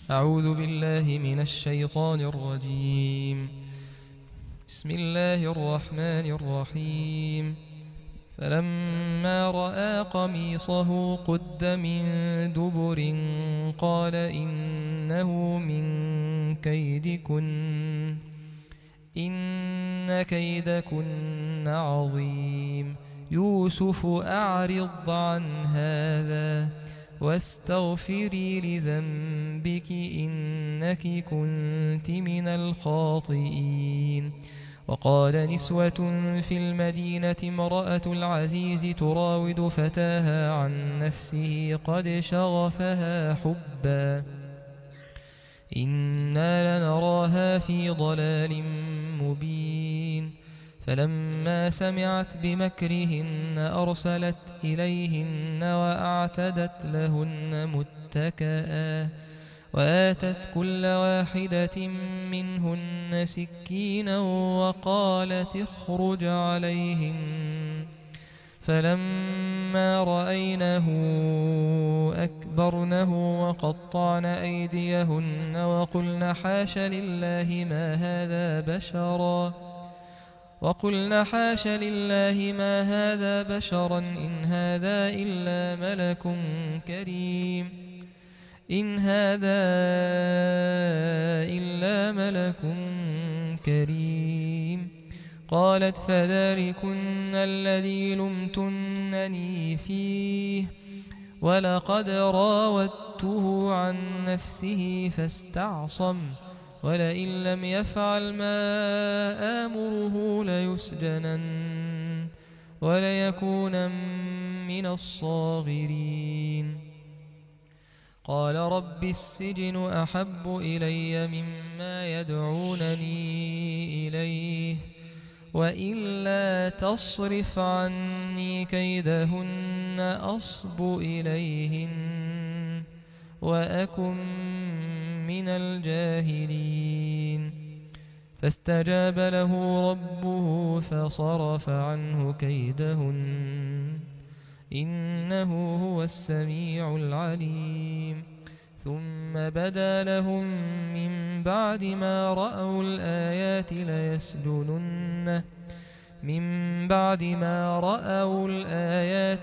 أعوذ بالله من الشيطان الرجيم بسم الله الرحمن الرحيم فلما رأى قميصه قد من دبر قال إنه من كيدكن إن كيدكن عظيم يوسف أعرض عن هذا واستغفري لذنبك إنك كنت من الخاطئين وقال نسوة في المدينة امرأة العزيز تراود فتاها عن نفسه قد شغفها حبا إنا لنراها في ضلال مبين فلما سمعت بمكرهن أرسلت إليهن وأعتدت لهن متكئا وآتت كل واحدة منهن سكينا وقالت اخرج عليهن فلما رأينه أكبرنه وقطعن أيديهن وقلن حاش لله ما هذا بشرا وقلن حاش لله ما هذا بشرا إن هذا إلا ملك كريم إن هذا إلا ملك كريم قالت فذلكن الذي لمتنني فيه ولقد راودته عن نفسه فاستعصم ولئن لم يفعل ما آمره ليسجنن وليكون من الصاغرين قال رب السجن أحب إلي مما يدعونني إليه وإلا تصرف عني كيدهن أصب إليهن وأكن من الجاهلين فاستجاب له ربه فصرف عنه كيدهن إنه هو السميع العليم ثم بدا لهم من بعد ما رأوا الآيات ليسجننه من بعد ما رأوا الآيات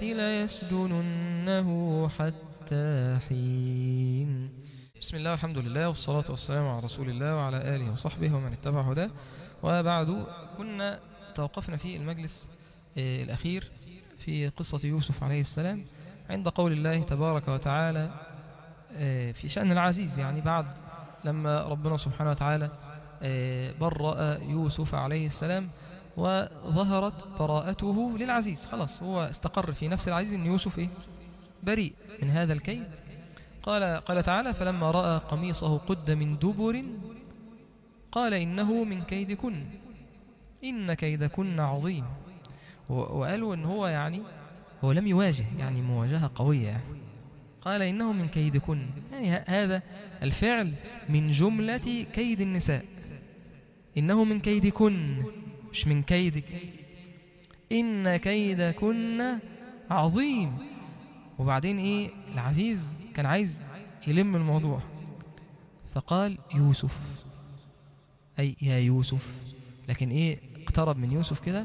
ليسجننه حتى حين بسم الله والحمد لله والصلاة والسلام على رسول الله وعلى آله وصحبه ومن اتبع هداه وبعد كنا توقفنا في المجلس آه، الأخير في قصة يوسف عليه السلام عند قول الله تبارك وتعالى آه، في شأن العزيز يعني بعد لما ربنا سبحانه وتعالى آه، برأ يوسف عليه السلام وظهرت براءته للعزيز خلاص هو استقر في نفس العزيز أن يوسف إيه؟ بريء من هذا الكيد قال, قال تعالى فلما رأى قميصه قد من دبر قال إنه من كيدكن إن كيدكن عظيم و- وقالوا إن هو يعني هو لم يواجه يعني مواجهة قوية يعني قال إنه من كيدكن يعني ه- هذا الفعل من جملة كيد النساء إنه من كيدكن مش من كيدك إن كيدكن عظيم وبعدين إيه العزيز كان عايز يلم الموضوع فقال يوسف أي يا يوسف لكن إيه اقترب من يوسف كده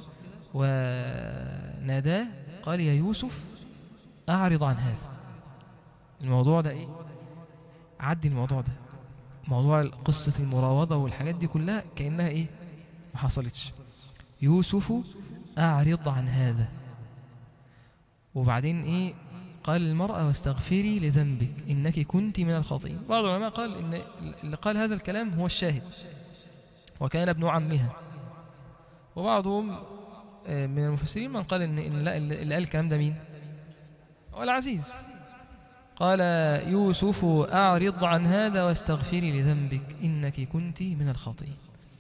وناداه قال يا يوسف أعرض عن هذا الموضوع ده إيه عدي الموضوع ده موضوع قصة المراوضة والحاجات دي كلها كأنها إيه ما حصلتش يوسف أعرض عن هذا وبعدين إيه قال المرأة واستغفري لذنبك إنك كنت من الخاطئين بعض العلماء قال إن اللي قال هذا الكلام هو الشاهد وكان ابن عمها وبعضهم آه، من المفسرين من قال إن, إن لا اللي اللي قال الكلام ده مين هو العزيز قال يوسف أعرض عن هذا واستغفري لذنبك إنك كنت من الخاطئين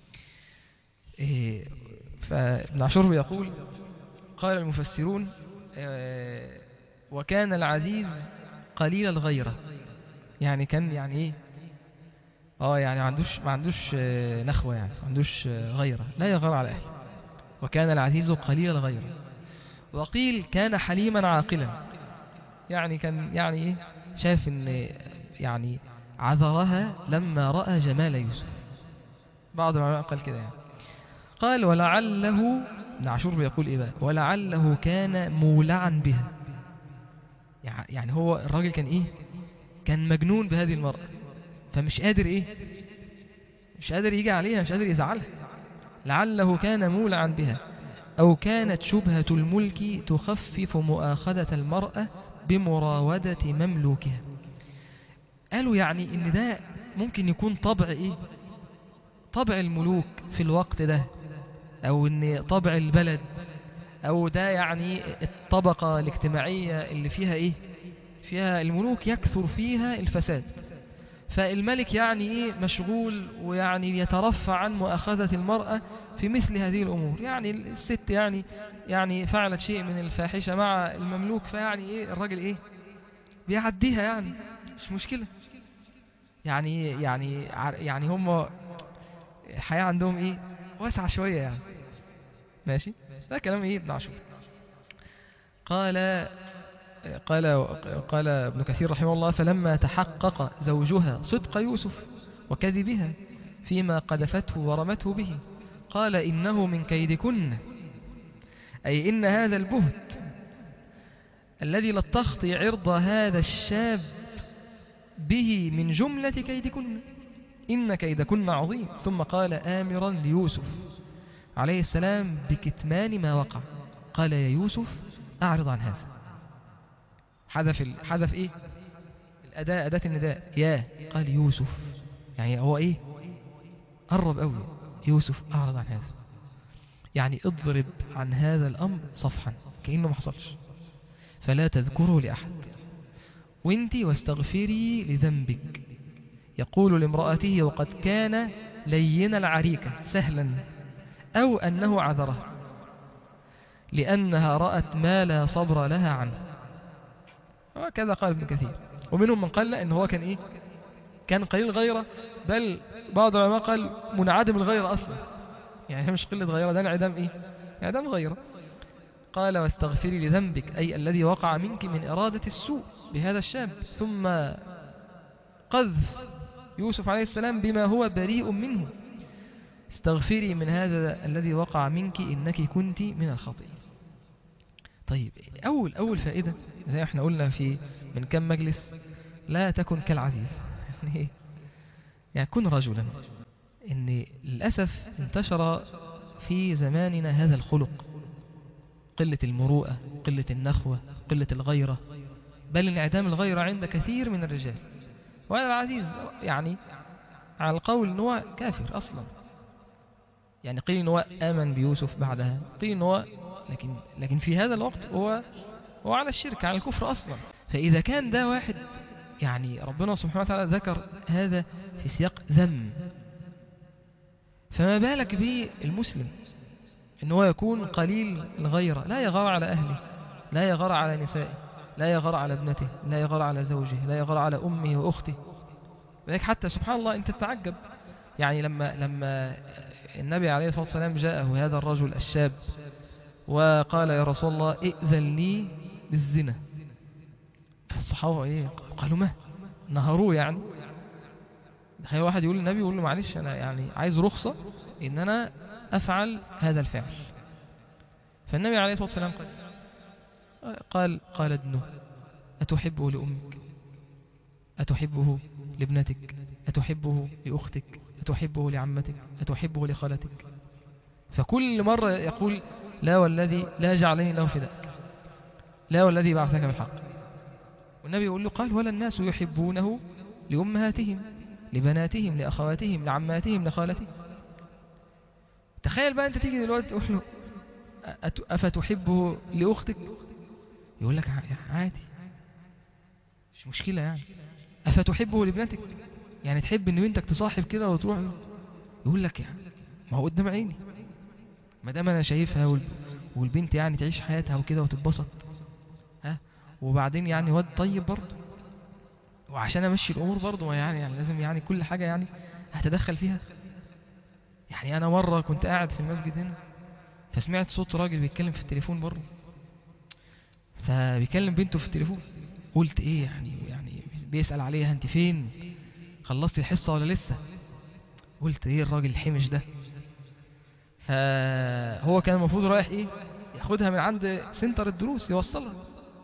إيه، فابن عاشور بيقول قال المفسرون آه، وكان العزيز قليل الغيرة يعني كان يعني ايه اه يعني ما عندوش ما عندوش آه، نخوة يعني ما عندوش آه، غيرة لا يغار على أهله وكان العزيز قليل الغيرة وقيل كان حليما عاقلا يعني كان يعني ايه شاف ان يعني عذرها لما رأى جمال يوسف بعض العلماء قال كده يعني قال ولعله ابن عاشور بيقول ايه بقى ولعله كان مولعا بها يع- يعني هو الراجل كان ايه كان مجنون بهذه المرأة فمش قادر ايه مش قادر يجي عليها مش قادر يزعلها لعله كان مولعا بها أو كانت شبهة الملك تخفف مؤاخذة المرأة بمراودة مملوكها قالوا يعني إن ده ممكن يكون طبع إيه طبع الملوك في الوقت ده أو إن طبع البلد أو ده يعني الطبقة الاجتماعية اللي فيها إيه فيها الملوك يكثر فيها الفساد فالملك يعني إيه مشغول ويعني يترفع عن مؤاخذة المرأة في مثل هذه الأمور يعني الست يعني يعني فعلت شيء من الفاحشة مع المملوك فيعني إيه الراجل إيه بيعديها يعني مش مشكلة يعني يعني ع- يعني هم الحياة عندهم إيه واسعة شوية يعني ماشي ده كلام إيه ابن عاشور قال قال قال ابن كثير رحمه الله فلما تحقق زوجها صدق يوسف وكذبها فيما قذفته ورمته به قال إنه من كيدكن أي إن هذا البهت الذي لطخت عرض هذا الشاب به من جملة كيدكن إن كيدكن عظيم ثم قال آمرا ليوسف عليه السلام بكتمان ما وقع قال يا يوسف أعرض عن هذا حذف ال... حذف إيه الأداة أداة النداء يا قال يوسف يعني هو إيه قرب قوي يوسف أعرض عن هذا يعني اضرب عن هذا الأمر صفحا كأنه ما حصلش فلا تذكره لأحد وانت واستغفري لذنبك يقول لامرأته وقد كان لين العريكة سهلا أو أنه عذره لأنها رأت ما لا صبر لها عنه وكذا قال ابن كثير ومنهم من قال لا إن هو كان إيه كان قليل غيرة بل بعض العلماء قال منعدم الغيرة أصلا يعني هي مش قلة غيرة ده انعدام إيه انعدام غيرة قال واستغفري لذنبك أي الذي وقع منك من إرادة السوء بهذا الشاب ثم قذف يوسف عليه السلام بما هو بريء منه استغفري من هذا الذي وقع منك إنك كنت من الخاطئين طيب أول أول فائدة زي ما احنا قلنا في من كم مجلس لا تكن كالعزيز يعني ايه يعني كن رجلا ان للأسف انتشر في زماننا هذا الخلق قلة المروءة قلة النخوة قلة الغيرة بل انعدام الغيرة عند كثير من الرجال وهذا العزيز يعني على القول ان هو كافر اصلا يعني قيل ان هو امن بيوسف بعدها قيل ان هو لكن لكن في هذا الوقت هو هو على الشرك على الكفر اصلا فاذا كان ده واحد يعني ربنا سبحانه وتعالى ذكر هذا في سياق ذم فما بالك بالمسلم ان هو يكون قليل الغيرة لا يغار على اهله لا يغار على نسائه لا يغار على ابنته لا يغار على زوجه لا يغار على امه واخته ذلك حتى سبحان الله انت تتعجب يعني لما لما النبي عليه الصلاة والسلام جاءه هذا الرجل الشاب وقال يا رسول الله ائذن لي بالزنا فالصحابة ايه قالوا ما نهروه يعني تخيل واحد يقول للنبي يقول له معلش انا يعني عايز رخصة ان انا افعل هذا الفعل فالنبي عليه الصلاة والسلام قال قال قال ابنه أتحبه لأمك أتحبه لابنتك أتحبه لأختك أتحبه لعمتك أتحبه لخالتك فكل مرة يقول لا والذي لا جعلني له فداك لا والذي بعثك بالحق والنبي يقول له قال ولا الناس يحبونه لأمهاتهم لبناتهم لأخواتهم لعماتهم لخالتهم تخيل بقى أنت تيجي دلوقتي تقول له أت- أفتحبه لأختك يقول لك ع- عادي مش مشكلة يعني أفتحبه لابنتك يعني تحب ان بنتك تصاحب كده وتروح يقول لك يعني ما هو قدام عيني ما دام انا شايفها وال... والبنت يعني تعيش حياتها وكده وتتبسط ها وبعدين يعني واد طيب برضه وعشان امشي الامور برضه ما يعني, يعني لازم يعني كل حاجه يعني هتدخل فيها يعني انا مره كنت قاعد في المسجد هنا فسمعت صوت راجل بيتكلم في التليفون بره فبيكلم بنته في التليفون قلت ايه يعني يعني بيسأل عليها انت فين خلصت الحصة ولا لسه قلت ايه الراجل الحمش ده فهو كان المفروض رايح ايه ياخدها من عند سنتر الدروس يوصلها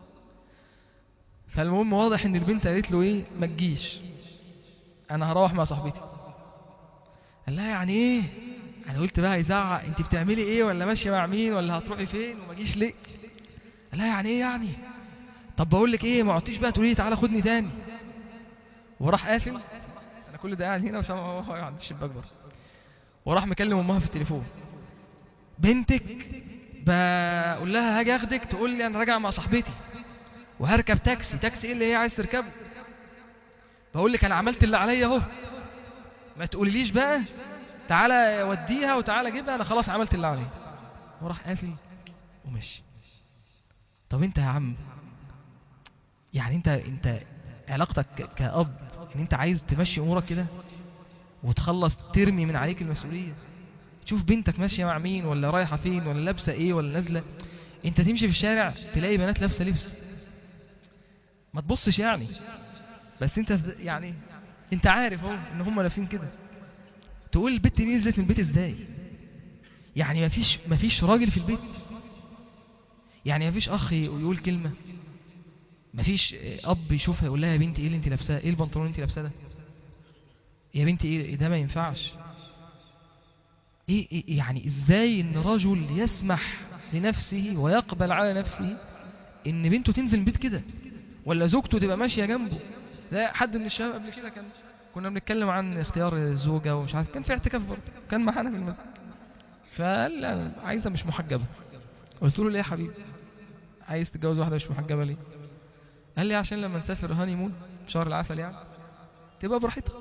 فالمهم واضح ان البنت قالت له ايه ما تجيش انا هروح مع صاحبتي قال لها يعني ايه انا قلت بقى يزعق انت بتعملي ايه ولا ماشيه مع مين ولا هتروحي فين وما جيش ليه قال لها يعني ايه يعني طب بقول لك ايه ما عدتيش بقى تقولي لي تعالى خدني تاني وراح قافل انا كل ده قاعد هنا عشان هو عند الشباك بره وراح مكلم امها في التليفون بنتك بقول لها هاجي اخدك تقول لي انا راجع مع صاحبتي وهركب تاكسي تاكسي ايه اللي هي عايز تركبه بقول لك انا عملت اللي عليا اهو ما تقوليليش بقى تعالى وديها وتعالى جيبها انا خلاص عملت اللي عليا وراح قافل ومشي طب انت يا عم يعني انت انت علاقتك ك- كأب ان انت عايز تمشي امورك كده وتخلص ترمي من عليك المسؤولية تشوف بنتك ماشية مع مين ولا رايحة فين ولا لابسة ايه ولا نازلة انت تمشي في الشارع تلاقي بنات لابسة لبس ما تبصش يعني بس انت ز- يعني انت عارف اهو ان هم لابسين كده تقول البت دي نزلت من البيت ازاي يعني مفيش مفيش راجل في البيت يعني مفيش اخ يقول كلمة مفيش اب يشوفها يقول لها يا بنتي ايه اللي انت لابساه ايه البنطلون اللي انت لابساه ده يا بنتي ايه ده ما ينفعش إيه, ايه يعني ازاي ان رجل يسمح لنفسه ويقبل على نفسه ان بنته تنزل من البيت كده ولا زوجته تبقى ماشيه جنبه لا حد من الشباب قبل كده كان كنا بنتكلم عن اختيار الزوجه ومش عارف كان في اعتكاف برضه كان معانا في المسجد فقال لي أنا عايزه مش محجبه قلت له ليه يا حبيبي عايز تتجوز واحده مش محجبه ليه قال لي عشان لما نسافر هاني مون شهر العسل يعني تبقى براحتها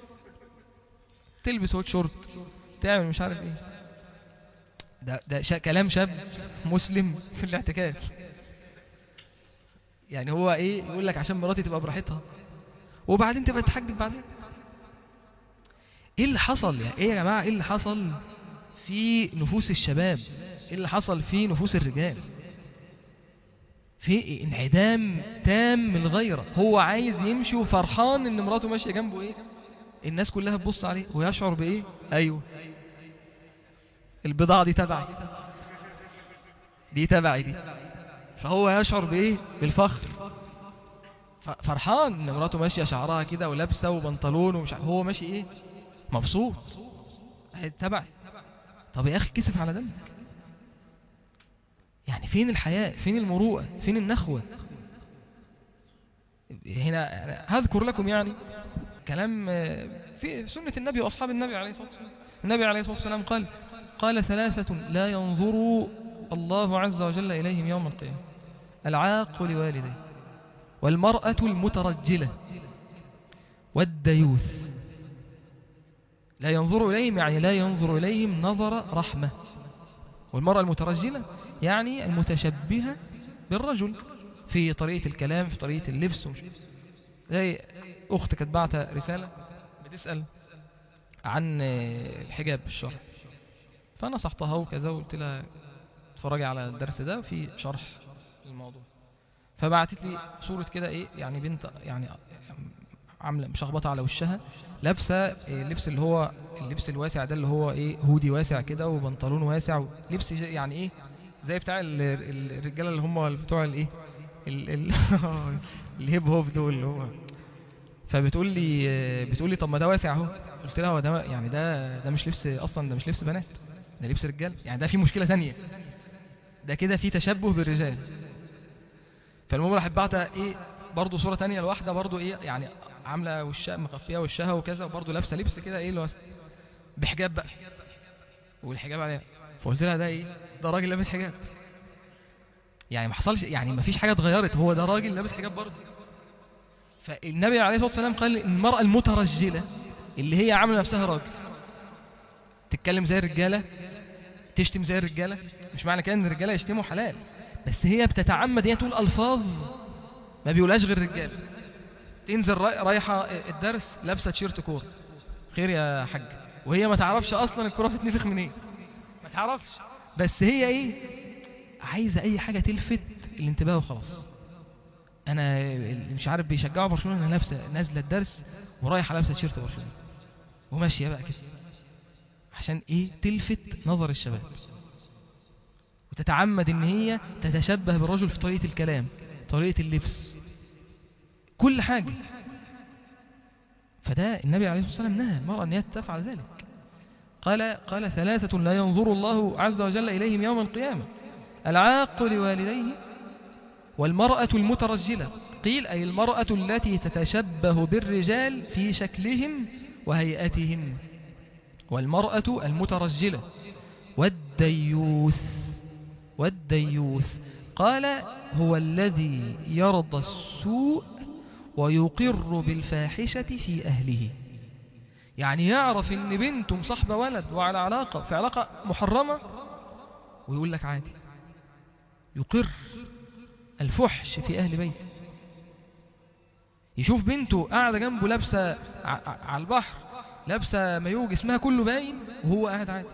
تلبس هوت شورت تعمل مش عارف ايه ده ده شا كلام شاب مسلم في الاعتكاف يعني هو ايه يقول لك عشان مراتي تبقى براحتها وبعدين تبقى تحجب بعدين ايه اللي حصل يعني ايه يا جماعه ايه اللي حصل في نفوس الشباب ايه اللي حصل في نفوس الرجال في انعدام تام من الغيرة هو عايز يمشي وفرحان ان مراته ماشية جنبه ايه الناس كلها تبص عليه ويشعر بايه ايوه البضاعة دي تبعي دي تبعي دي فهو يشعر بايه بالفخر ف- فرحان ان مراته ماشية شعرها كده ولابسة وبنطلون ومش عارف- هو ماشي ايه مبسوط أهي تبعي طب يا اخي كسف على دمك يعني فين الحياء فين المروءة فين النخوة هنا هذكر لكم يعني كلام آه، في سنة النبي وأصحاب النبي عليه الصلاة والسلام النبي عليه الصلاة والسلام قال قال ثلاثة لا ينظر الله عز وجل إليهم يوم القيامة العاق لوالديه والمرأة المترجلة والديوث لا ينظر إليهم يعني لا ينظر إليهم نظر رحمة والمرأة المترجلة يعني المتشبهة بالرجل في طريقة الكلام في طريقة اللبس ومش زي أخت كانت بعت رسالة بتسأل عن الحجاب الشرعي فنصحتها وكذا وقلت لها اتفرجي على الدرس ده في شرح الموضوع فبعتت لي صورة كده ايه يعني بنت يعني عاملة مشخبطة على وشها لابسة اللبس اللي هو اللبس الواسع ده اللي هو ايه هودي واسع كده وبنطلون واسع لبس يعني ايه زي بتاع ال- ال- الرجاله اللي هم بتوع الايه ال- ال- الهيب هوب دول اللي هو فبتقول لي بتقول لي طب ما ده واسع اهو قلت لها هو ده يعني ده ده مش لبس اصلا ده مش لبس بنات ده لبس رجال يعني ده في مشكله ثانيه ده كده في تشبه بالرجال فالمهم راحت بعتها ايه برضه صوره ثانيه لواحده برضه ايه يعني عامله وشها مخفيه وشها وكذا وبرضه لابسه لبس كده ايه اللي هو بحجاب بقى والحجاب عليها فقلت لها ده ايه ده راجل لابس حجاب يعني ما حصلش يعني ما فيش حاجه اتغيرت هو ده راجل لابس حجاب برضه فالنبي عليه الصلاه والسلام قال المراه المترجله اللي هي عامله نفسها راجل تتكلم زي الرجاله تشتم زي الرجاله مش معنى كده ان الرجاله يشتموا حلال بس هي بتتعمد هي تقول الفاظ ما بيقولهاش غير الرجاله تنزل راي- رايحه الدرس لابسه تيشيرت كوره خير يا حاج وهي ما تعرفش اصلا الكوره بتتنفخ منين ما تعرفش بس هي ايه عايزه اي حاجه تلفت الانتباه وخلاص انا اللي مش عارف بيشجعوا برشلونه انا لابسه نازله الدرس ورايحة لابسة تيشيرت برشلونة وماشية بقى كده عشان ايه تلفت نظر الشباب وتتعمد ان هي تتشبه بالرجل في طريقة الكلام طريقة اللبس كل حاجة فده النبي عليه الصلاة والسلام نهى المرأة ان هي تفعل ذلك قال قال ثلاثة لا ينظر الله عز وجل إليهم يوم القيامة العاق لوالديه والمرأة المترجلة قيل أي المرأة التي تتشبه بالرجال في شكلهم وهيئتهم والمرأة المترجلة والديوث والديوث قال هو الذي يرضى السوء ويقر بالفاحشة في أهله يعني يعرف ان بنته مصاحبة ولد وعلى علاقة في علاقة محرمة ويقول لك عادي يقر الفحش في أهل بيته يشوف بنته قاعدة جنبه لابسة على البحر لابسة مايو جسمها كله باين وهو قاعد عادي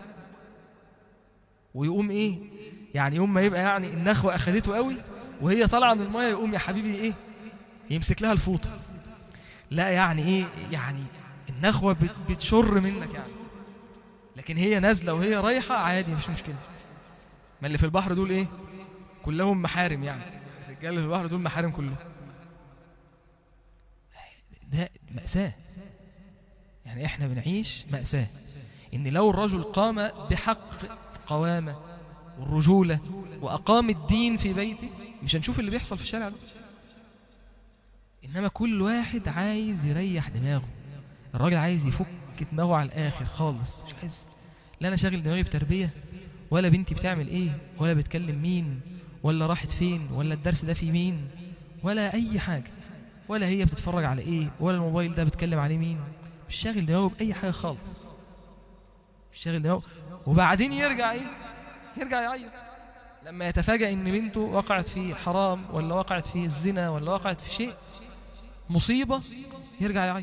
ويقوم ايه يعني يوم ما يبقى يعني النخوة اخدته قوي وهي طالعة من المية يقوم يا حبيبي ايه يمسك لها الفوطة لا يعني ايه يعني النخوة بتشر منك يعني لكن هي نازلة وهي رايحة عادي مش مشكلة ما اللي في البحر دول ايه كلهم محارم يعني الرجال اللي في البحر دول محارم كلهم ده مأساة يعني احنا بنعيش مأساة ان لو الرجل قام بحق قوامة والرجولة وأقام الدين في بيته مش هنشوف اللي بيحصل في الشارع ده إنما كل واحد عايز يريح دماغه الراجل عايز يفك دماغه على الآخر خالص مش عايز لا أنا شاغل دماغي بتربية ولا بنتي بتعمل إيه ولا بتكلم مين ولا راحت فين ولا الدرس ده في مين ولا أي حاجة ولا هي بتتفرج على إيه ولا الموبايل ده بتكلم عليه مين مش شاغل دماغه بأي حاجة خالص مش شاغل دماغه وبعدين يرجع إيه يرجع يعيط لما يتفاجأ ان بنته وقعت في حرام ولا وقعت في الزنا ولا وقعت في شيء مصيبة يرجع يعيط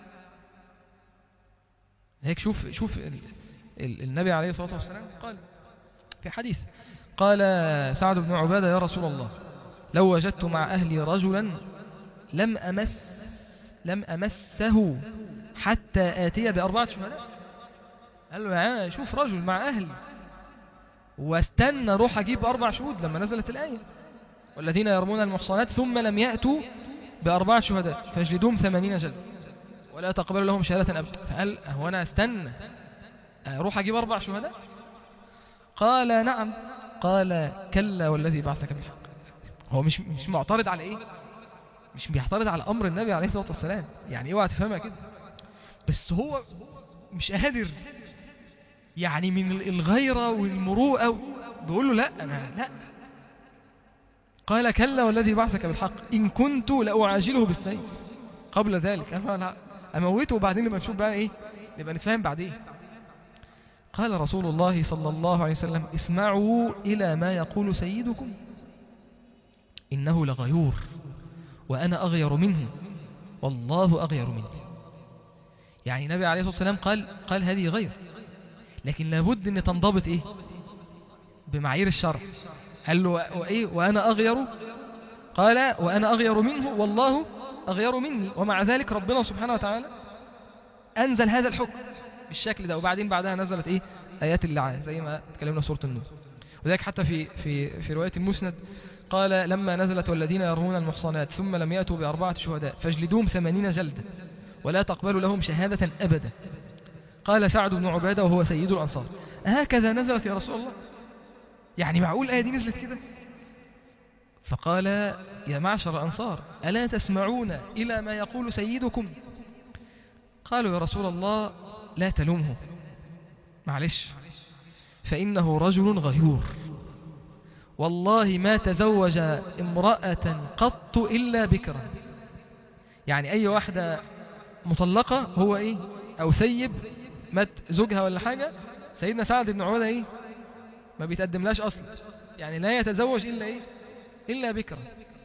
هيك شوف شوف ال ال النبي عليه الصلاة والسلام قال في حديث قال سعد بن عبادة يا رسول الله لو وجدت مع أهلي رجلا لم أمس لم أمسه حتى آتي بأربعة شهداء قال له يا شوف رجل مع أهلي واستنى روح أجيب أربع شهود لما نزلت الآية والذين يرمون المحصنات ثم لم يأتوا بأربعة شهداء فاجلدوهم ثمانين جلد ولا تقبل لهم شهادة أبدا فقال هو أنا استنى روح أجيب أربع شهداء قال نعم قال كلا والذي بعثك بالحق هو مش مش معترض على إيه مش بيعترض على أمر النبي عليه الصلاة والسلام يعني اوعى تفهمها كده بس هو مش قادر يعني من الغيرة والمروءة بيقول له لا أنا لا قال كلا والذي بعثك بالحق إن كنت لأعاجله بالسيف قبل ذلك أنا لا أموته وبعدين نبقى نشوف بقى إيه نبقى نتفاهم بعدين قال رسول الله صلى الله عليه وسلم اسمعوا إلى ما يقول سيدكم إنه لغيور وأنا أغير منه والله أغير منه يعني النبي عليه الصلاة والسلام قال قال هذه غير لكن لابد ان تنضبط ايه بمعايير الشرع قال له وايه وانا اغير قال وانا اغير منه والله اغير مني ومع ذلك ربنا سبحانه وتعالى انزل هذا الحكم بالشكل ده وبعدين بعدها نزلت ايه ايات اللعان زي ما اتكلمنا في سوره النور وذلك حتى في في في روايه المسند قال لما نزلت والذين يرمون المحصنات ثم لم ياتوا باربعه شهداء فاجلدوهم ثمانين جلده ولا تقبلوا لهم شهاده ابدا قال سعد بن عبادة وهو سيد الأنصار هكذا نزلت يا رسول الله يعني معقول الآية دي نزلت كده فقال يا معشر الأنصار ألا تسمعون إلى ما يقول سيدكم قالوا يا رسول الله لا تلومه معلش فإنه رجل غيور والله ما تزوج امرأة قط إلا بكرا يعني أي واحدة مطلقة هو إيه أو سيب مات زوجها ولا حاجة سيدنا سعد بن عبادة ايه ما بيتقدملاش اصلا يعني لا يتزوج الا ايه الا بكرا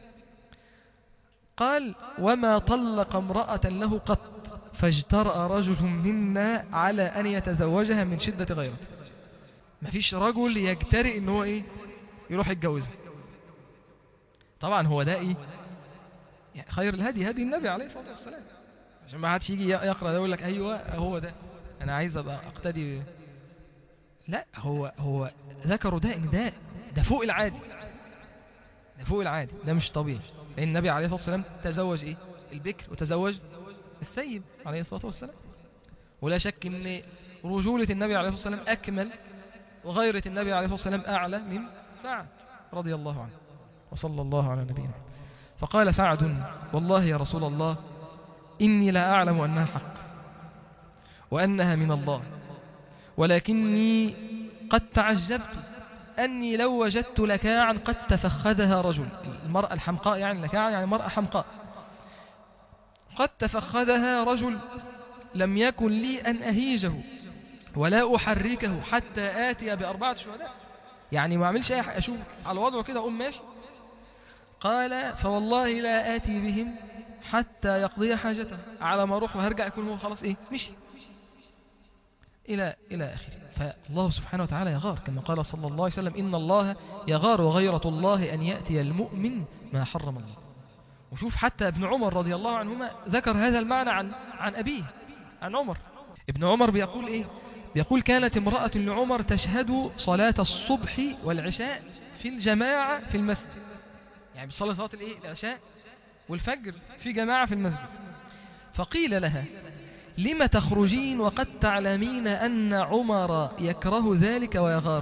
قال وما طلق امرأة له قط فاجترأ رجل منا على ان يتزوجها من شدة غيرته ما فيش رجل يجترئ ان هو ايه يروح يتجوزها طبعا هو ده ايه يعني خير الهدي هدي النبي عليه الصلاة والسلام عشان ما حدش يجي يقرا ده يقول لك ايوه هو ده انا عايز ابقى اقتدي ب- لا هو هو ذكروا ده ان ده ده فوق العادي ده فوق العادي ده مش طبيعي لان النبي عليه الصلاه والسلام تزوج ايه البكر وتزوج الثيب عليه الصلاه والسلام ولا شك ان رجوله النبي عليه الصلاه والسلام اكمل وغيرة النبي عليه الصلاه والسلام اعلى من سعد رضي الله عنه وصلى الله على نبينا فقال سعد والله يا رسول الله إني لا أعلم أنها حق وأنها من الله ولكني قد تعجبت أني لو وجدت لكاعا قد تفخذها رجل المرأة الحمقاء يعني لكاعا يعني مرأة حمقاء قد تفخذها رجل لم يكن لي أن أهيجه ولا أحركه حتى آتي بأربعة شهداء يعني ما أعملش أي حاجة أشوف على وضعه كده أقوم ماشي قال فوالله لا آتي بهم حتى يقضي حاجته على ما أروح وهرجع يكون هو خلاص إيه مشي إلى إلى آخره فالله سبحانه وتعالى يغار كما قال صلى الله عليه وسلم إن الله يغار وغيرة الله أن يأتي المؤمن ما حرم الله وشوف حتى ابن عمر رضي الله عنهما ذكر هذا المعنى عن عن أبيه عن عمر ابن عمر بيقول إيه بيقول كانت امرأة لعمر تشهد صلاة الصبح والعشاء في الجماعة في المسجد يعني بتصلي صلاة الإيه العشاء والفجر في جماعة في المسجد فقيل لها لم تخرجين وقد تعلمين أن عمر يكره ذلك ويغار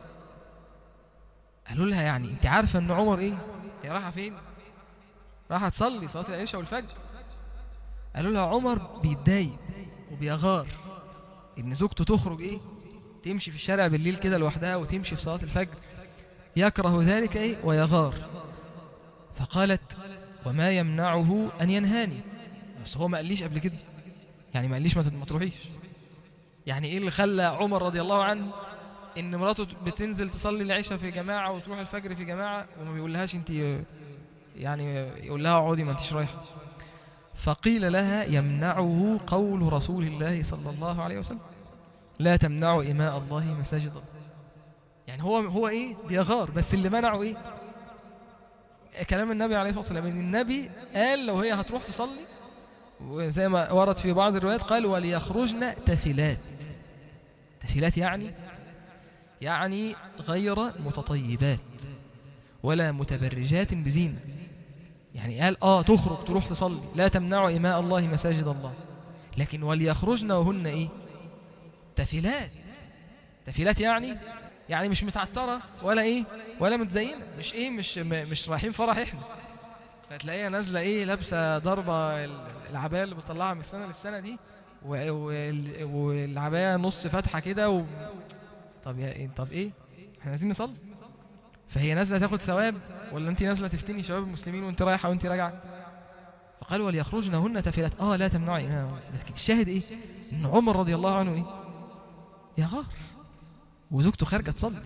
قالوا لها يعني انت عارفة أن عمر إيه هي رايحة فين رايحة تصلي صلاة العشاء والفجر قالوا لها عمر بيتضايق وبيغار إن زوجته تخرج إيه تمشي في الشارع بالليل كده لوحدها وتمشي في صلاة الفجر يكره ذلك إيه ويغار فقالت وما يمنعه أن ينهاني بس هو ما قاليش قبل كده يعني ما قاليش ما تت- ما تروحيش يعني ايه اللي خلى عمر رضي الله عنه ان مراته بتنزل تصلي العشاء في جماعة وتروح الفجر في جماعة وما بيقولهاش انت يعني يقول لها اقعدي ما انتش رايحة فقيل لها يمنعه قول رسول الله صلى الله عليه وسلم لا تمنعوا إماء الله مساجد الله يعني هو هو ايه بيغار بس اللي منعه ايه كلام النبي عليه الصلاة والسلام ان النبي قال لو هي هتروح تصلي وزي ما ورد في بعض الروايات قال وليخرجن تفلات تفلات يعني يعني غير متطيبات ولا متبرجات بزينة يعني قال اه تخرج تروح تصلي لا تمنعوا إماء الله مساجد الله لكن وليخرجن وهن ايه تفلات تفلات يعني يعني مش متعترة ولا ايه ولا متزينة مش ايه مش م- مش رايحين فرح احنا فتلاقيها نازلة ايه لابسة ضربة ال- العباية اللي بتطلعها من السنة للسنة دي و- وال- والعباية نص فاتحة كده و... طب يا إيه طب ايه احنا عايزين نصلي فهي نازلة تاخد ثواب ولا انت نازلة تفتني شباب المسلمين وانت رايحة وانت راجعة فقال وليخرجن هن تفلات اه لا تمنعي إمام لكن الشاهد ايه ان عمر رضي الله عنه ايه يغار وزوجته خارجة تصلي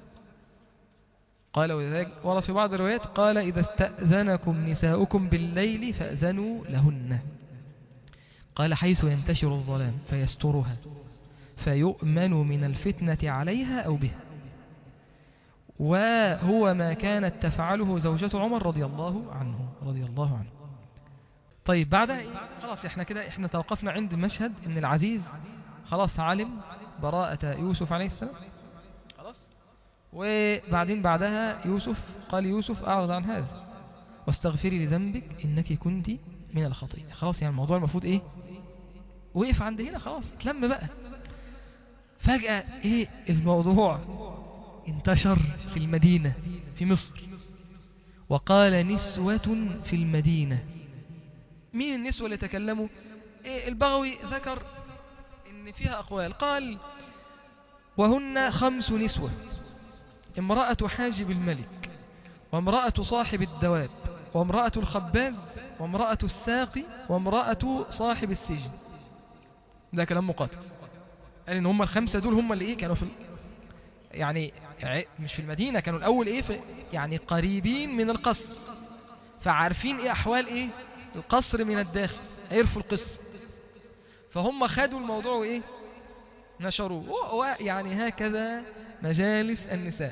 قال وذلك ورد في بعض الروايات قال إذا استأذنكم نساؤكم بالليل فأذنوا لهن قال حيث ينتشر الظلام فيسترها فيؤمن من الفتنة عليها أو بها وهو ما كانت تفعله زوجة عمر رضي الله عنه رضي الله عنه طيب بعد خلاص احنا كده احنا توقفنا عند مشهد ان العزيز خلاص علم براءة يوسف عليه السلام خلاص وبعدين بعدها يوسف قال يوسف أعرض عن هذا واستغفري لذنبك إنك كنت من الخطيئة خلاص يعني الموضوع المفروض إيه وقف عند هنا خلاص اتلم بقى فجأة إيه الموضوع انتشر في المدينة في مصر وقال نسوة في المدينة مين النسوة اللي تكلموا إيه البغوي ذكر إن فيها أقوال قال وهن خمس نسوة امرأة حاجب الملك وامرأة صاحب الدواب وامرأة الخباز وامرأة الساقي وامرأة صاحب السجن ده كلام مقاتل قال ان هم الخمسة دول هم اللي ايه كانوا في ال- يعني ع- مش في المدينة كانوا الاول ايه في يعني قريبين من القصر فعارفين ايه احوال ايه القصر من الداخل عرفوا القصة فهم خدوا الموضوع ايه نشروه و- و- يعني هكذا مجالس النساء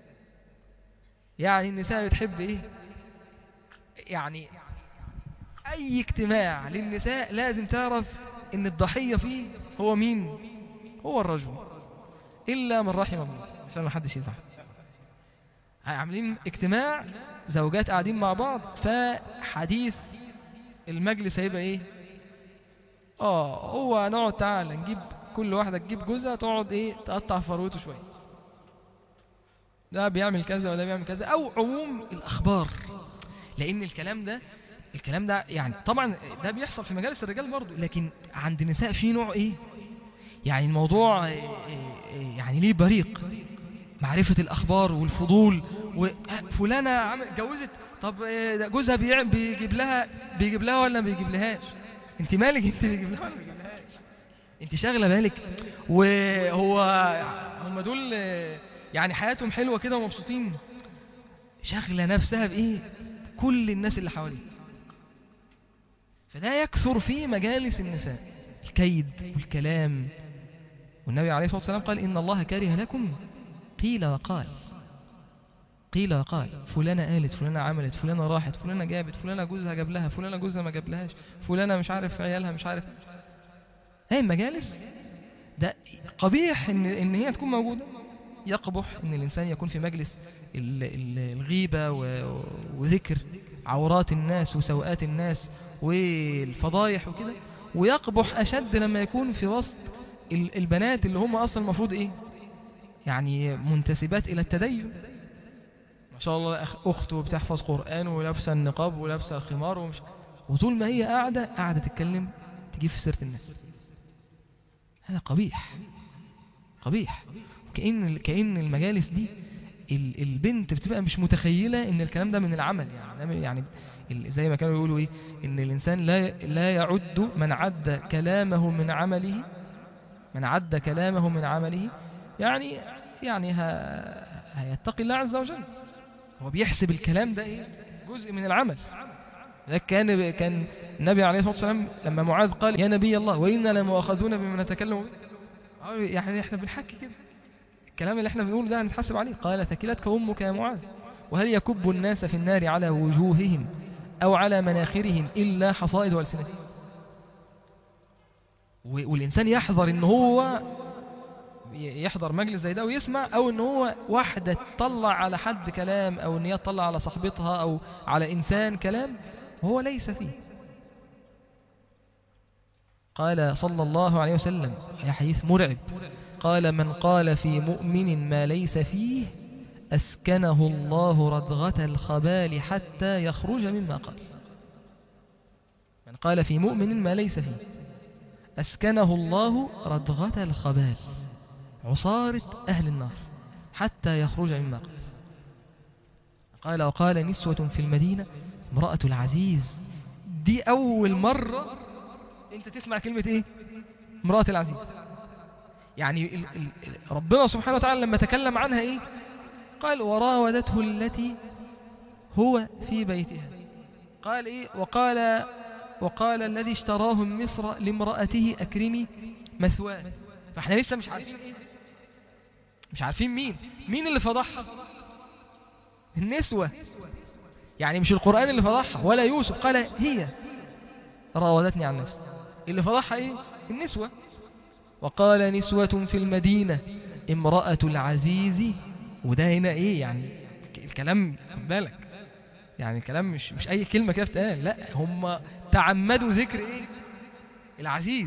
يعني النساء بتحب ايه يعني أي اجتماع للنساء لازم تعرف إن الضحية فيه هو مين هو الرجل إلا من رحم الله عشان ما حدش يزعل عاملين اجتماع زوجات قاعدين مع بعض فحديث المجلس هيبقى ايه اه هو نقعد تعالى نجيب كل واحدة تجيب جوزها تقعد ايه تقطع فروته شوية ده بيعمل كذا وده بيعمل كذا او عموم الاخبار لان الكلام ده الكلام ده يعني طبعا ده بيحصل في مجالس الرجال برضه لكن عند النساء في نوع ايه يعني الموضوع إيه إيه يعني ليه بريق معرفة الأخبار والفضول وفلانة عمل جوزت طب إيه ده جوزها بيع- بيجيب لها بيجيب لها ولا ما بيجيب لهاش انت مالك انت بيجيب لها ولا ما بيجيب لهاش انت شاغله بالك وهو هم دول آه، يعني حياتهم حلوه كده ومبسوطين شاغله نفسها بايه كل الناس اللي حواليه فده يكثر في مجالس النساء الكيد والكلام والنبي عليه الصلاه والسلام قال ان الله كره لكم قيل وقال قيل وقال فلانة قالت فلانة عملت فلانة راحت فلانة جابت فلانة جوزها جاب لها فلانة جوزها ما جاب لهاش فلانة مش عارف عيالها مش عارف هاي المجالس ده قبيح ان ان هي تكون موجودة يقبح ان الانسان يكون في مجلس ال- ال- الغيبة و- وذكر عورات الناس وسوءات الناس والفضايح وكده ويقبح اشد لما يكون في وسط ال- البنات اللي هم اصلا المفروض ايه يعني منتسبات الى التدين ما شاء الله أخ- اخته بتحفظ قرآن ولابسه النقاب ولابسه الخمار ومش وطول ما هي قاعدة قاعدة تتكلم تجيب في سيرة الناس هذا قبيح قبيح كأن كأن المجالس دي ال- البنت بتبقى مش متخيلة ان الكلام ده من العمل يعني ده يعني ال- زي ما كانوا يقولوا ايه ان الانسان لا لا يعد من عد كلامه من عمله من عد كلامه من عمله يعني يعني ه- هيتقي الله عز وجل هو بيحسب الكلام ده ايه جزء من العمل ده كان كان النبي عليه الصلاه والسلام لما معاذ قال يا نبي الله وانا لمؤاخذون بما نتكلم به قال يعني احنا بنحكي كده الكلام اللي احنا بنقوله ده هنتحاسب عليه قال ثكلتك امك يا معاذ وهل يكب الناس في النار على وجوههم او على مناخرهم الا حصائد والسنتهم و- والانسان يحذر ان هو ي- يحضر مجلس زي ده ويسمع او ان هو واحدة تطلع على حد كلام او ان هي تطلع على صاحبتها او على انسان كلام وهو ليس فيه قال صلى الله عليه وسلم يا حديث مرعب قال من قال في مؤمن ما ليس فيه أسكنه الله ردغة الخبال حتى يخرج مما قال من قال في مؤمن ما ليس فيه أسكنه الله ردغة الخبال عصارة أهل النار حتى يخرج مما قال قال وقال نسوة في المدينة امرأة العزيز دي أول مرة أنت تسمع كلمة إيه امرأة العزيز يعني ال ال ال- ربنا سبحانه وتعالى لما تكلم عنها إيه قال وراودته التي هو في بيتها قال إيه وقال وقال الذي اشتراه من مصر لامرأته أكرمي مثواه فاحنا لسه مش عارفين ايه مش عارفين مين مين اللي فضحها النسوة يعني مش القرآن اللي فضحها ولا يوسف قال هي راودتني عن نفسي اللي فضحها ايه النسوة وقال نسوة في المدينة امرأة العزيز وده هنا ايه يعني الكلام خد بالك يعني الكلام مش مش اي كلمة كده بتقال لا هم تعمدوا ذكر ايه العزيز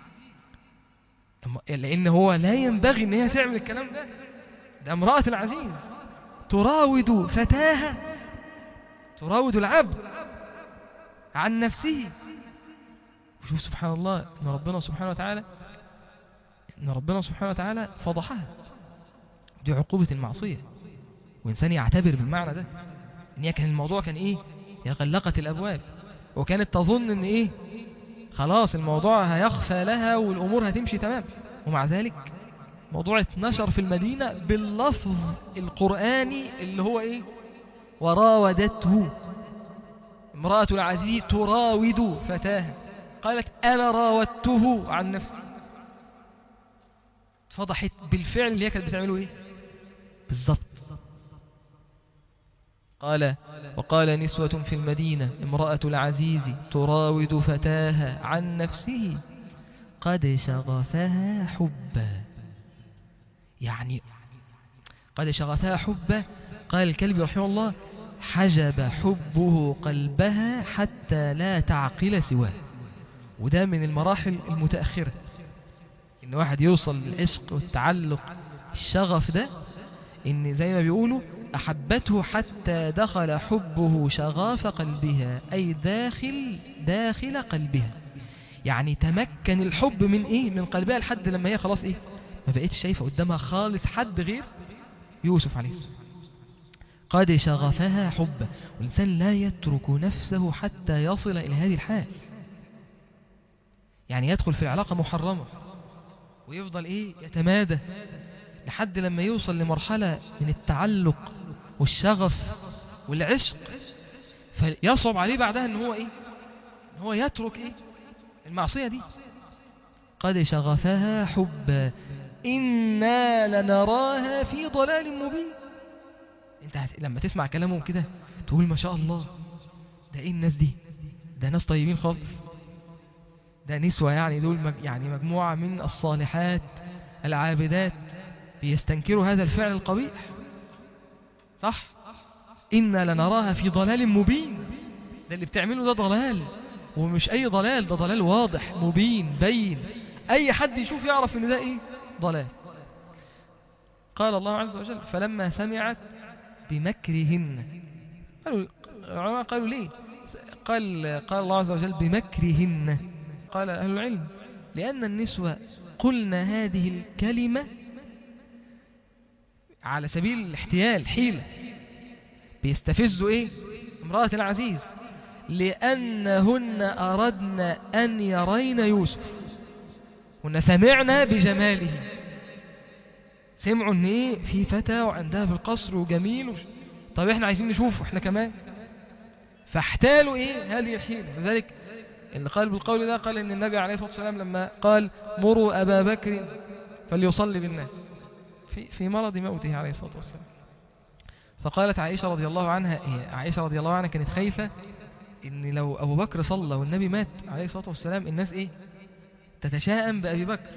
أما- لان هو لا ينبغي ان هي تعمل الكلام ده ده امرأة العزيز تراود فتاها تراود العبد عن نفسه وشوف سبحان الله ان ربنا سبحانه وتعالى ان ربنا سبحانه وتعالى فضحها دي عقوبة المعصية وإنسان يعتبر بالمعنى ده إن هي كان الموضوع كان إيه هي غلقت الأبواب وكانت تظن إن إيه خلاص الموضوع هيخفى لها والأمور هتمشي تمام ومع ذلك موضوع اتنشر في المدينة باللفظ القرآني اللي هو إيه وراودته امرأة العزيز تراود فتاها قالت أنا راودته عن نفسي اتفضحت بالفعل اللي هي كانت بتعمله ايه بالظبط قال وقال نسوة في المدينة امرأة العزيز تراود فتاها عن نفسه قد شغفها حبا يعني قد شغفها حبا قال الكلب رحمه الله حجب حبه قلبها حتى لا تعقل سواه وده من المراحل المتأخرة إن واحد يوصل للعشق والتعلق الشغف ده إن زي ما بيقولوا أحبته حتى دخل حبه شغاف قلبها أي داخل داخل قلبها يعني تمكن الحب من إيه من قلبها لحد لما هي خلاص إيه ما بقيتش شايفة قدامها خالص حد غير يوسف عليه السلام قد شغفها حبا والإنسان لا يترك نفسه حتى يصل إلى هذه الحال يعني يدخل في العلاقة محرمة ويفضل إيه يتمادى لحد لما يوصل لمرحلة من التعلق والشغف والعشق فيصعب عليه بعدها ان هو ايه ان هو يترك ايه المعصية دي قد شغفها حبا إنا لنراها في ضلال مبين انت هت... لما تسمع كلامهم كده تقول ما شاء الله ده ايه الناس دي ده ناس طيبين خالص ده نسوة يعني دول مج... يعني مجموعة من الصالحات العابدات بيستنكروا هذا الفعل القبيح صح إنا لنراها في ضلال مبين ده اللي بتعمله ده ضلال ومش أي ضلال ده ضلال واضح مبين بين أي حد يشوف يعرف إن ده إيه ضلال قال الله عز وجل فلما سمعت بمكرهن قالوا العلماء قالوا ليه قال قال الله عز وجل بمكرهن قال أهل العلم لأن النسوة قلنا هذه الكلمة على سبيل الاحتيال حيلة بيستفزوا ايه امرأة العزيز لأنهن أردن أن يرين يوسف هن سمعنا بجماله سمعوا ان ايه في فتى وعندها في القصر وجميل وش... طب احنا عايزين نشوفه احنا كمان فاحتالوا ايه هذه الحيلة لذلك اللي قال بالقول ده قال ان النبي عليه الصلاة والسلام لما قال مروا أبا بكر فليصلي بالناس في, في مرض موته عليه الصلاة والسلام فقالت عائشة رضي الله عنها عائشة رضي الله عنها كانت خايفة ان لو أبو بكر صلى والنبي مات عليه الصلاة والسلام الناس ايه تتشاءم بأبي بكر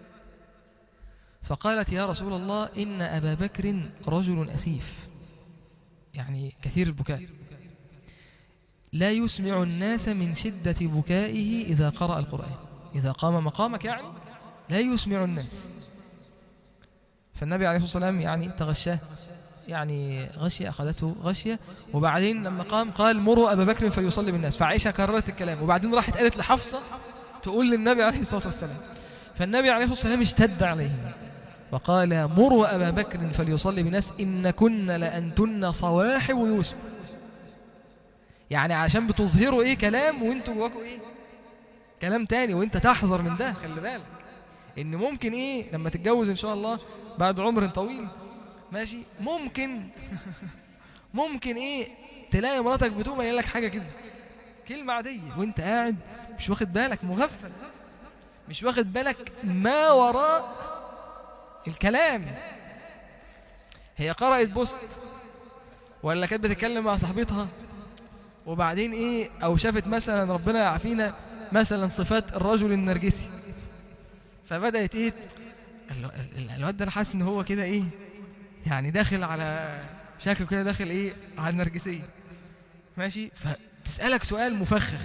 فقالت يا رسول الله إن أبا بكر رجل أسيف يعني كثير البكاء لا يسمع الناس من شدة بكائه إذا قرأ القرآن إذا قام مقامك يعني لا يسمع الناس فالنبي عليه الصلاة والسلام يعني تغشاه يعني غشية أخذته غشية وبعدين لما قام قال مروا أبا بكر فليصلي بالناس فعائشة كررت الكلام وبعدين راحت قالت لحفصة تقول للنبي عليه الصلاة والسلام فالنبي عليه الصلاة والسلام اشتد عليهم وقال مروا أبا بكر فليصلي بالناس إن كن لأنتن صواحب يوسف يعني عشان بتظهروا ايه كلام وانتوا جواكوا ايه كلام تاني وانت تحذر من ده خلي بالك ان ممكن ايه لما تتجوز ان شاء الله بعد عمر طويل ماشي ممكن ممكن ايه تلاقي مراتك بتقوم قايله لك حاجه كده كلمه عاديه وانت قاعد مش واخد بالك مغفل مش واخد بالك ما وراء الكلام هي قرأت بوست ولا كانت بتتكلم مع صاحبتها وبعدين ايه او شافت مثلا ربنا يعافينا مثلا صفات الرجل النرجسي فبدأت ايه الواد ده انا حاسس ان هو كده ايه يعني داخل على شكله كده داخل ايه على النرجسية ماشي فتسألك سؤال مفخخ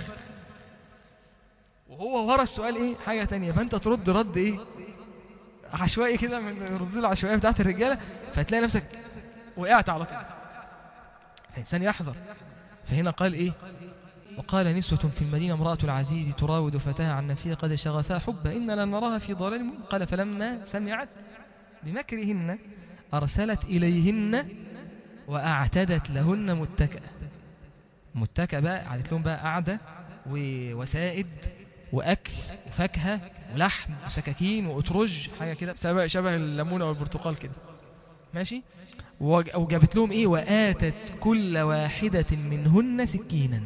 وهو ورا السؤال ايه حاجة تانية فانت ترد رد ايه عشوائي كده من الردود العشوائية بتاعت الرجالة فتلاقي نفسك وقعت على طول فالإنسان يحذر فهنا قال إيه وقال نسوة في المدينة امرأة العزيز تراود فتاها عن نفسها قد شغفها حبا إن لن نراها في ضلال مبين قال فلما سمعت بمكرهن أرسلت إليهن وأعتدت لهن متكأ متكأ بقى عادت لهم بقى قعدة ووسائد وأكل وفاكهة ولحم وسكاكين وأترج حاجة كده شبه, شبه الليمونة والبرتقال كده ماشي وجابت لهم ايه وآتت كل واحدة منهن سكينا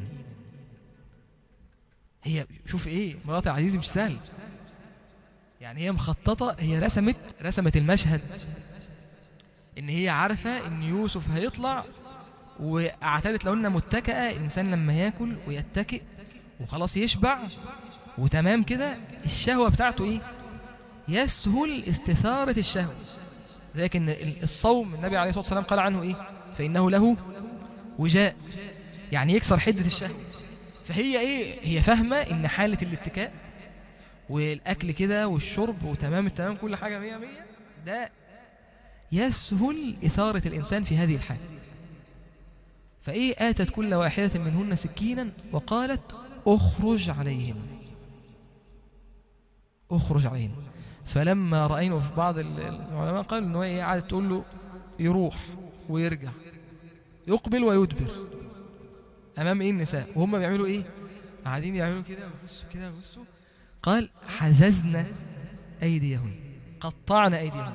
هي شوف ايه مرات العزيز مش سهل يعني هي مخططة هي رسمت رسمت المشهد ان هي عارفة ان يوسف هيطلع واعتدت لهن متكئة الإنسان لما ياكل ويتكئ وخلاص يشبع وتمام كده الشهوة بتاعته إيه يسهل استثارة الشهوة لكن الصوم النبي عليه الصلاة والسلام قال عنه إيه فإنه له وجاء يعني يكسر حدة الشهوة فهي إيه هي فاهمة إن حالة الاتكاء والأكل كده والشرب وتمام التمام كل حاجة مية مية ده يسهل إثارة الإنسان في هذه الحالة فإيه آتت كل واحدة منهن سكينا وقالت أخرج عليهن أخرج عليهن فلما رأينا في بعض العلماء قالوا أنه إيه قعدت تقول له يروح ويرجع يقبل ويدبر أمام إيه النساء وهم بيعملوا إيه قاعدين يعملوا كده ويبصوا كده ويبصوا قال حززنا أيديهن قطعنا أيديهن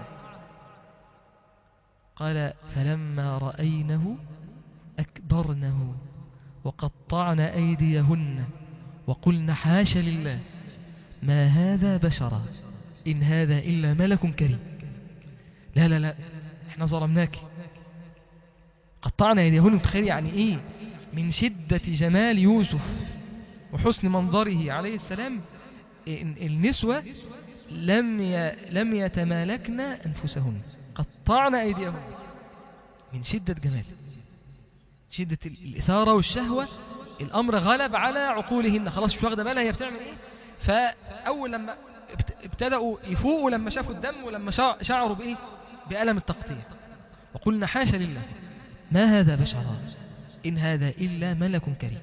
قال فلما رأينه أكبرنه وقطعن أيديهن وقلن حاش لله ما هذا بشرا إن هذا إلا ملك كريم لا لا لا احنا ظلمناك قطعنا أيديهن تخيل يعني إيه من شدة جمال يوسف وحسن منظره عليه السلام النسوة لم لم يتمالكن أنفسهن قطعن أيديهن من شدة جمال شدة الإثارة والشهوة الأمر غلب على عقولهن خلاص مش واخدة بالها هي بتعمل إيه فأول لما ابتدأوا يفوقوا لما شافوا الدم ولما شعروا بإيه بألم التقطيع وقلنا حاشا لله ما هذا بشرا إن هذا إلا ملك كريم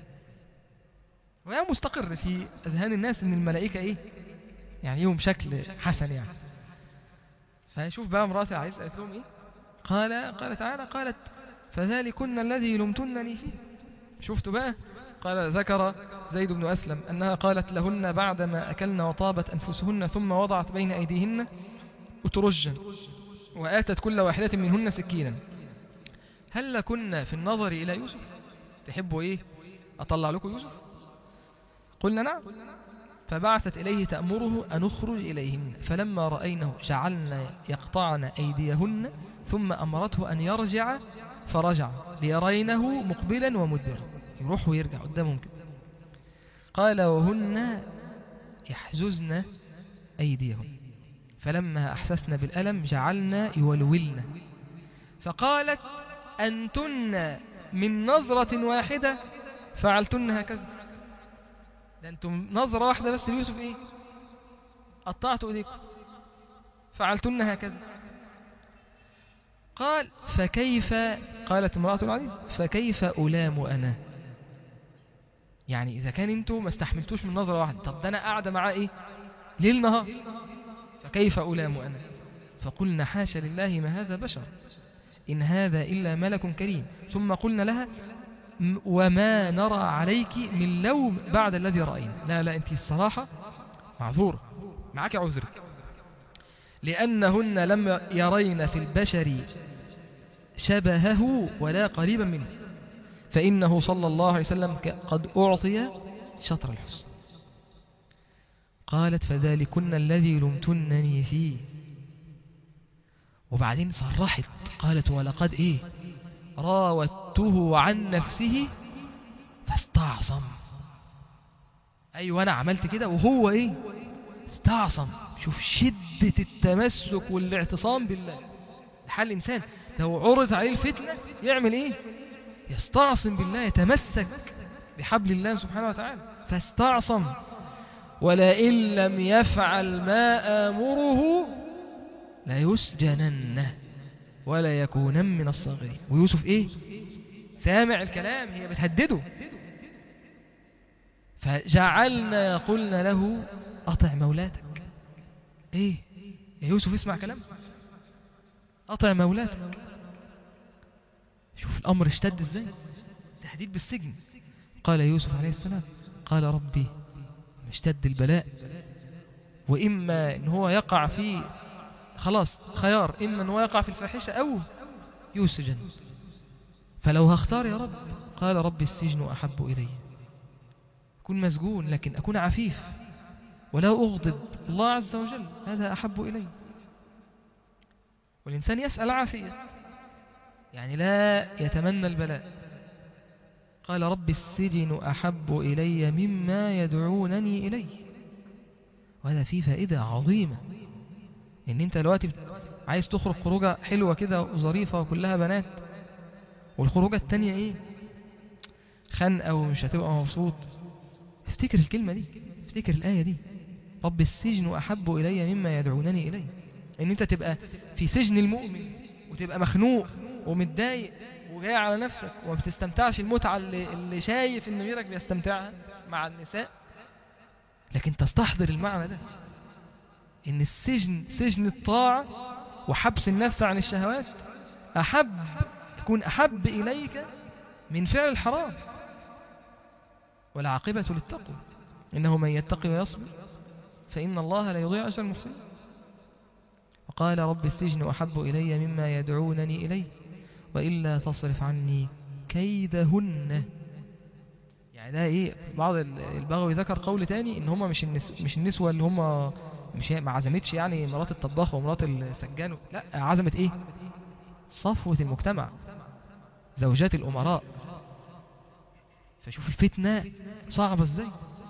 وهي مستقر في أذهان الناس أن الملائكة إيه يعني يوم شكل حسن يعني فشوف بقى امرأة عايز قالت لهم إيه قال قال تعالى قالت فذلكن الذي لمتنني فيه شفتوا بقى قال ذكر زيد بن أسلم أنها قالت لهن بعدما أكلن وطابت أنفسهن ثم وضعت بين أيديهن أترجا وآتت كل واحدة منهن سكينا هل لكن في النظر إلى يوسف تحبوا إيه أطلع لكم يوسف قلنا نعم فبعثت إليه تأمره أن اخرج إليهن فلما رأينه جعلنا يقطعن أيديهن ثم أمرته أن يرجع فرجع ليرينه مقبلا ومدبرا يروح ويرجع قدامهم كده قال وهن يحززن أيديهن فلما أحسسن بالألم جعلنا يولولن فقالت أنتن من نظرة واحدة فعلتن هكذا ده أنتم نظرة واحدة بس ليوسف إيه قطعت أيديكم فعلتن هكذا قال فكيف قالت امرأة العزيز فكيف ألام أنا يعني إذا كان أنتم ما استحملتوش من نظرة واحدة طب ده أنا قاعدة معاه إيه ليل نهار فكيف ألام أنا فقلنا حاشا لله ما هذا بشر إن هذا إلا ملك كريم ثم قلنا لها وما نرى عليك من لوم بعد الذي رأينا لا لا أنت الصراحة معذورة معك عذرك لأنهن لم يرين في البشر شبهه ولا قريبا منه فإنه صلى الله عليه وسلم قد أعطي شطر الحسن قالت فذلكن الذي لمتنني فيه وبعدين صرحت قالت ولقد إيه راودته عن نفسه فاستعصم أيوة أنا عملت كده وهو إيه استعصم شوف شدة التمسك والاعتصام بالله حال الإنسان لو عرض عليه الفتنة يعمل إيه يستعصم بالله يتمسك بحبل الله سبحانه وتعالى فاستعصم ولئن لم يفعل ما آمره ليسجنن ولا يكونن من الصاغرين ويوسف ايه سامع الكلام هي بتهدده فجعلنا قلنا له أطع مولاتك ايه يا يوسف اسمع كلام أطع مولاتك شوف الأمر اشتد ازاي تهديد بالسجن قال يوسف عليه السلام قال ربي اشتد البلاء وإما إن هو يقع في خلاص خيار إما أن هو يقع في الفاحشة أو يسجن فلو هختار يا رب قال رب السجن أحب إلي أكون مسجون لكن أكون عفيف ولا أغضب الله عز وجل هذا أحب إلي والإنسان يسأل عافية يعني لا يتمنى البلاء قال رب السجن أحب إلي مما يدعونني إليه وهذا فيه فائدة عظيمة إن أنت دلوقتي عايز تخرج خروجة حلوة كده وظريفة وكلها بنات والخروجة التانية إيه خنقة ومش هتبقى مبسوط افتكر الكلمة دي افتكر الآية دي رب السجن أحب إلي مما يدعونني إليه إن أنت تبقى في سجن المؤمن وتبقى مخنوق ومتضايق وجاي على نفسك وما بتستمتعش المتعة اللي, اللي شايف إن غيرك بيستمتعها مع النساء لكن تستحضر المعنى ده إن السجن سجن الطاعة وحبس النفس عن الشهوات أحب يكون أحب إليك من فعل الحرام والعاقبة للتقوى إنه من يتقي ويصبر فإن الله لا يضيع أجر المحسنين وقال رب السجن أحب إلي مما يدعونني إليه وإلا تصرف عني كيدهن يعني ده إيه بعض البغوي ذكر قول تاني إن هم مش النس مش النسوة اللي هم مش ما عزمتش يعني مرات الطباخ ومرات السجان لا عزمت إيه صفوة المجتمع زوجات الأمراء فشوف الفتنة صعبة ازاي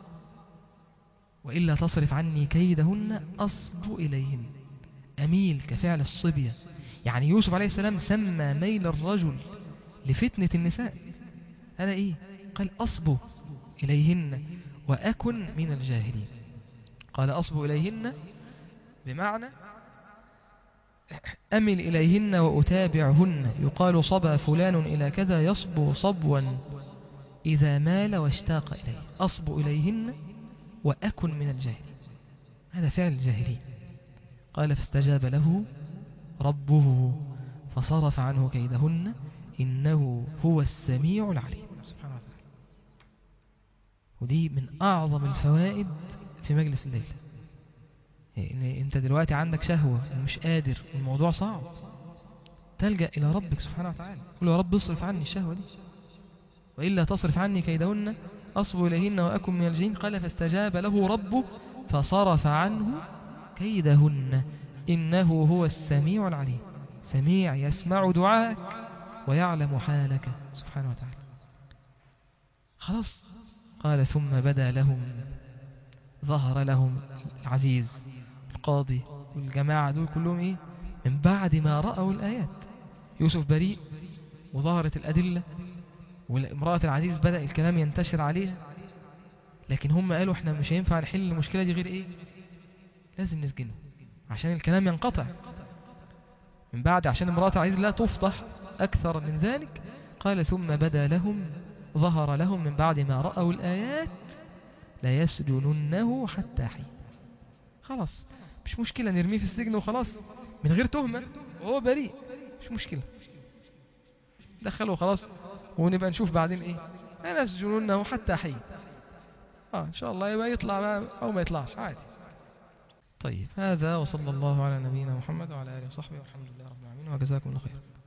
وإلا تصرف عني كيدهن أصب إليهن أميل كفعل الصبية يعني يوسف عليه السلام سمى ميل الرجل لفتنة النساء هذا إيه قال أصب إليهن وأكن من الجاهلين قال أصب إليهن بمعنى أمل إليهن وأتابعهن يقال صبى فلان إلى كذا يصبو صبوا إذا مال واشتاق إليه أصب إليهن وأكن من الجاهلين هذا فعل الجاهلين قال فاستجاب له ربه فصرف عنه كيدهن إنه هو السميع العليم سبحانه وتعالى ودي من أعظم الفوائد في مجلس الليل يعني انت دلوقتي عندك شهوة ومش قادر الموضوع صعب تلجأ إلى ربك سبحانه وتعالى قل يا رب اصرف عني الشهوة دي وإلا تصرف عني كيدهن أصب إليهن وأكن من الجين قال فاستجاب له ربه فصرف عنه كيدهن إنه هو السميع العليم سميع يسمع دعاءك ويعلم حالك سبحانه وتعالى خلاص قال ثم بدا لهم ظهر لهم العزيز القاضي والجماعة دول كلهم إيه من بعد ما رأوا الآيات يوسف بريء وظهرت الأدلة والامرأة العزيز بدأ الكلام ينتشر عليها لكن هم قالوا احنا مش هينفع نحل المشكلة دي غير ايه لازم نسجنه عشان الكلام ينقطع من بعد عشان امرأة العزيز لا تفضح أكثر من ذلك قال ثم بدا لهم ظهر لهم من بعد ما رأوا الآيات لا يسجننه حتى حين خلاص مش مشكلة نرميه في السجن وخلاص من غير تهمة وهو بريء مش مشكلة دخله خلاص ونبقى نشوف بعدين ايه لا يسجننه حتى حين اه ان شاء الله يبقى يطلع بقى او ما يطلعش عادي طيب هذا وصلى الله على نبينا محمد وعلى اله وصحبه والحمد لله رب العالمين وجزاكم الله خير